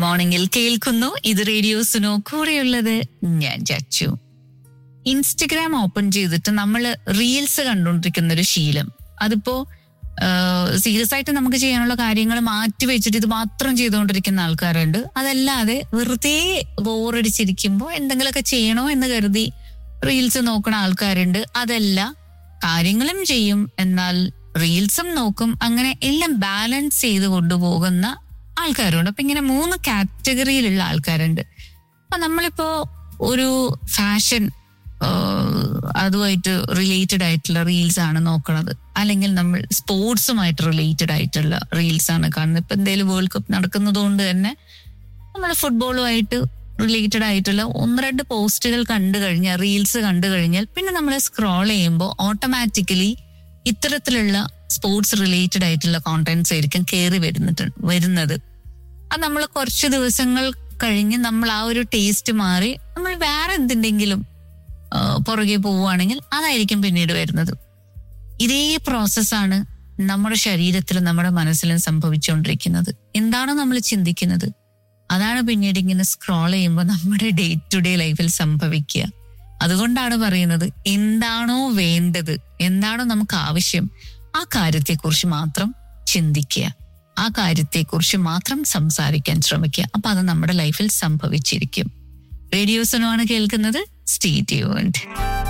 മോർണിംഗിൽ കേൾക്കുന്നു ഇത് റേഡിയോസിനോ കൂടെയുള്ളത് ഞാൻ ചച്ചു ഇൻസ്റ്റഗ്രാം ഓപ്പൺ ചെയ്തിട്ട് നമ്മൾ റീൽസ് കണ്ടുകൊണ്ടിരിക്കുന്ന ഒരു ശീലം അതിപ്പോ സീരിയസ് ആയിട്ട് നമുക്ക് ചെയ്യാനുള്ള കാര്യങ്ങൾ മാറ്റി വെച്ചിട്ട് ഇത് മാത്രം ചെയ്തുകൊണ്ടിരിക്കുന്ന ആൾക്കാരുണ്ട് അതല്ലാതെ വെറുതെ ബോറടിച്ചിരിക്കുമ്പോൾ എന്തെങ്കിലുമൊക്കെ ചെയ്യണോ എന്ന് കരുതി റീൽസ് നോക്കുന്ന ആൾക്കാരുണ്ട് അതല്ല കാര്യങ്ങളും ചെയ്യും എന്നാൽ റീൽസും നോക്കും അങ്ങനെ എല്ലാം ബാലൻസ് ചെയ്ത് കൊണ്ടുപോകുന്ന ആൾക്കാരുണ്ട് അപ്പൊ ഇങ്ങനെ മൂന്ന് കാറ്റഗറിയിലുള്ള ആൾക്കാരുണ്ട് അപ്പൊ നമ്മളിപ്പോ ഒരു ഫാഷൻ അതുമായിട്ട് റിലേറ്റഡ് ആയിട്ടുള്ള റീൽസ് ആണ് നോക്കുന്നത് അല്ലെങ്കിൽ നമ്മൾ സ്പോർട്സുമായിട്ട് റിലേറ്റഡ് ആയിട്ടുള്ള റീൽസ് ആണ് കാണുന്നത് ഇപ്പൊ എന്തെങ്കിലും വേൾഡ് കപ്പ് നടക്കുന്നത് കൊണ്ട് തന്നെ നമ്മൾ ഫുട്ബോളുമായിട്ട് റിലേറ്റഡ് ആയിട്ടുള്ള ഒന്ന് രണ്ട് പോസ്റ്റുകൾ കണ്ടു കഴിഞ്ഞാൽ റീൽസ് കണ്ടു കഴിഞ്ഞാൽ പിന്നെ നമ്മൾ സ്ക്രോൾ ചെയ്യുമ്പോൾ ഓട്ടോമാറ്റിക്കലി ഇത്തരത്തിലുള്ള സ്പോർട്സ് റിലേറ്റഡ് ആയിട്ടുള്ള കോണ്ടന്റ്സ് ആയിരിക്കും കയറി വരുന്നിട്ട് വരുന്നത് അത് നമ്മൾ കുറച്ച് ദിവസങ്ങൾ കഴിഞ്ഞ് നമ്മൾ ആ ഒരു ടേസ്റ്റ് മാറി നമ്മൾ വേറെ എന്തിൻ്റെങ്കിലും പുറകെ പോവുകയാണെങ്കിൽ അതായിരിക്കും പിന്നീട് വരുന്നത് ഇതേ പ്രോസസ്സാണ് നമ്മുടെ ശരീരത്തിലും നമ്മുടെ മനസ്സിലും സംഭവിച്ചുകൊണ്ടിരിക്കുന്നത് എന്താണോ നമ്മൾ ചിന്തിക്കുന്നത് അതാണ് പിന്നീട് ഇങ്ങനെ സ്ക്രോൾ ചെയ്യുമ്പോൾ നമ്മുടെ ഡേ ടു ഡേ ലൈഫിൽ സംഭവിക്കുക അതുകൊണ്ടാണ് പറയുന്നത് എന്താണോ വേണ്ടത് എന്താണോ നമുക്ക് ആവശ്യം ആ കാര്യത്തെക്കുറിച്ച് മാത്രം ചിന്തിക്കുക ആ കാര്യത്തെക്കുറിച്ച് മാത്രം സംസാരിക്കാൻ ശ്രമിക്കുക അപ്പൊ അത് നമ്മുടെ ലൈഫിൽ സംഭവിച്ചിരിക്കും റേഡിയോസനുമാണ് കേൾക്കുന്നത് സ്റ്റേ ട്യൂൺഡ്